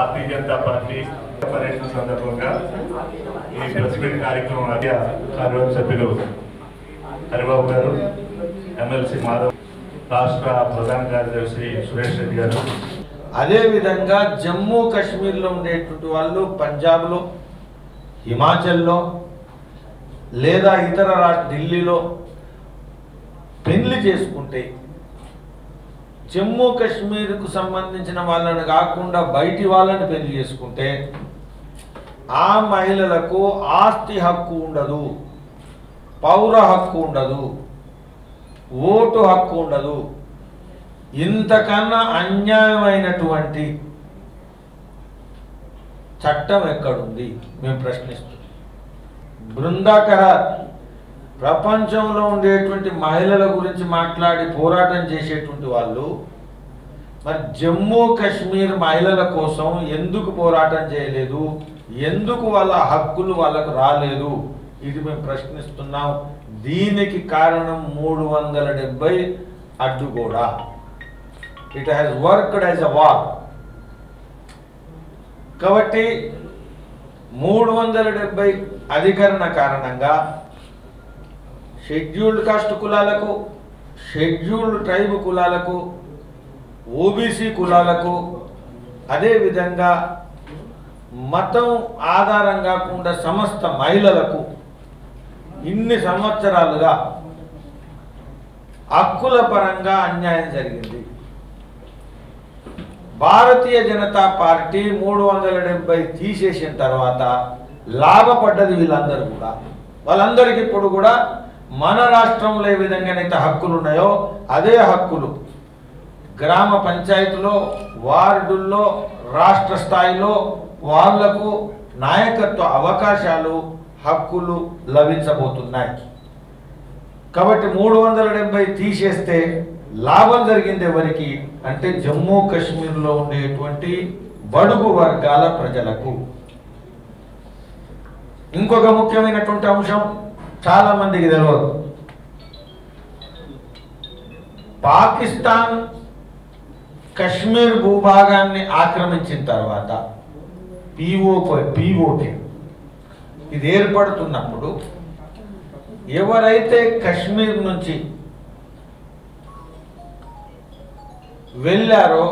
భారతీయ Janata party పర్యటన సందర్భంగా ఈ ప్రెస్ మీట్ కార్యక్రమం మధ్య కార్యవర్గ సభ్యులు హరిబాబు గారు ఎమ్మెల్సీ మాధవ్ రాష్ట్ర ప్రధాన కార్యదర్శి సురేష్ రెడ్డి గారు అదేవిధంగా జమ్మూ కాశ్మీర్లో ఉండేటువంటి వాళ్ళు పంజాబ్లో హిమాచల్లో లేదా ఇతర రాష్ట్ర ఢిల్లీలో పెళ్లి చేసుకుంటే జమ్మూ కాశ్మీర్కు సంబంధించిన వాళ్ళని కాకుండా బయటి వాళ్ళని పెళ్లి చేసుకుంటే ఆ మహిళలకు ఆస్తి హక్కు ఉండదు పౌర హక్కు ఉండదు ఓటు హక్కు ఉండదు ఇంతకన్నా అన్యాయమైనటువంటి చట్టం ఎక్కడుంది మేము ప్రశ్నిస్తున్నాం బృందాకర ప్రపంచంలో ఉండేటువంటి మహిళల గురించి మాట్లాడి పోరాటం చేసేటువంటి వాళ్ళు మరి జమ్మూ కాశ్మీర్ మహిళల కోసం ఎందుకు పోరాటం చేయలేదు ఎందుకు వాళ్ళ హక్కులు వాళ్ళకు రాలేదు ఇది మేము ప్రశ్నిస్తున్నాం దీనికి కారణం మూడు వందల డెబ్బై అడ్డుగోడ it has worked as a war కాబట్టి మూడు వందల డెబ్బై అధికరణ కారణంగా షెడ్యూల్డ్ కాస్ట్ కులాలకు షెడ్యూల్డ్ ట్రైబ్ కులాలకు ఓబీసీ కులాలకు అదేవిధంగా మతం ఆధారం కాకుండా సమస్త మహిళలకు ఇన్ని సంవత్సరాలుగా హక్కుల పరంగా అన్యాయం జరిగింది భారతీయ జనతా పార్టీ మూడు వందల డెబ్బై తీసేసిన తర్వాత లాభపడ్డది వీళ్ళందరూ కూడా వాళ్ళందరికీ ఇప్పుడు కూడా మన రాష్ట్రంలో ఏ విధంగానైతే హక్కులు ఉన్నాయో అదే హక్కులు గ్రామ పంచాయతీలో వార్డుల్లో రాష్ట్ర స్థాయిలో వాళ్లకు నాయకత్వ అవకాశాలు హక్కులు లభించబోతున్నాయి కాబట్టి మూడు వందల డెబ్బై తీసేస్తే లాభం జరిగింది ఎవరికి అంటే జమ్మూ కాశ్మీర్లో ఉండేటువంటి బడుగు వర్గాల ప్రజలకు ఇంకొక ముఖ్యమైనటువంటి అంశం చాలా మందికి తెలియదు పాకిస్తాన్ కశ్మీర్ భూభాగాన్ని ఆక్రమించిన తర్వాత పిఓ పిఓకే ఇది ఏర్పడుతున్నప్పుడు ఎవరైతే కశ్మీర్ నుంచి వెళ్ళారో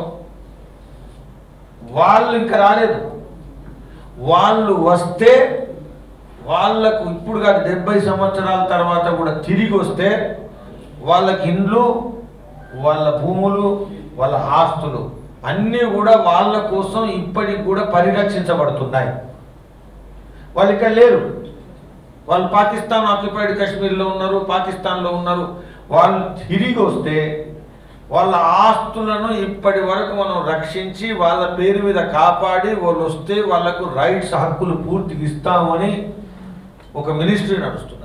వాళ్ళు ఇంకా రాలేదు వాళ్ళు వస్తే వాళ్ళకు ఇప్పుడు కాదు డెబ్బై సంవత్సరాల తర్వాత కూడా తిరిగి వస్తే వాళ్ళకి ఇండ్లు వాళ్ళ భూములు వాళ్ళ ఆస్తులు అన్నీ కూడా వాళ్ళ కోసం ఇప్పటికి కూడా పరిరక్షించబడుతున్నాయి వాళ్ళు ఇక్కడ లేరు వాళ్ళు పాకిస్తాన్ ఆక్యుపైడ్ కాశ్మీర్లో ఉన్నారు పాకిస్తాన్లో ఉన్నారు వాళ్ళు తిరిగి వస్తే వాళ్ళ ఆస్తులను ఇప్పటి వరకు మనం రక్షించి వాళ్ళ పేరు మీద కాపాడి వాళ్ళు వస్తే వాళ్ళకు రైట్స్ హక్కులు పూర్తిగా ఇస్తామని ఒక మినిస్ట్రీ నడుస్తుంది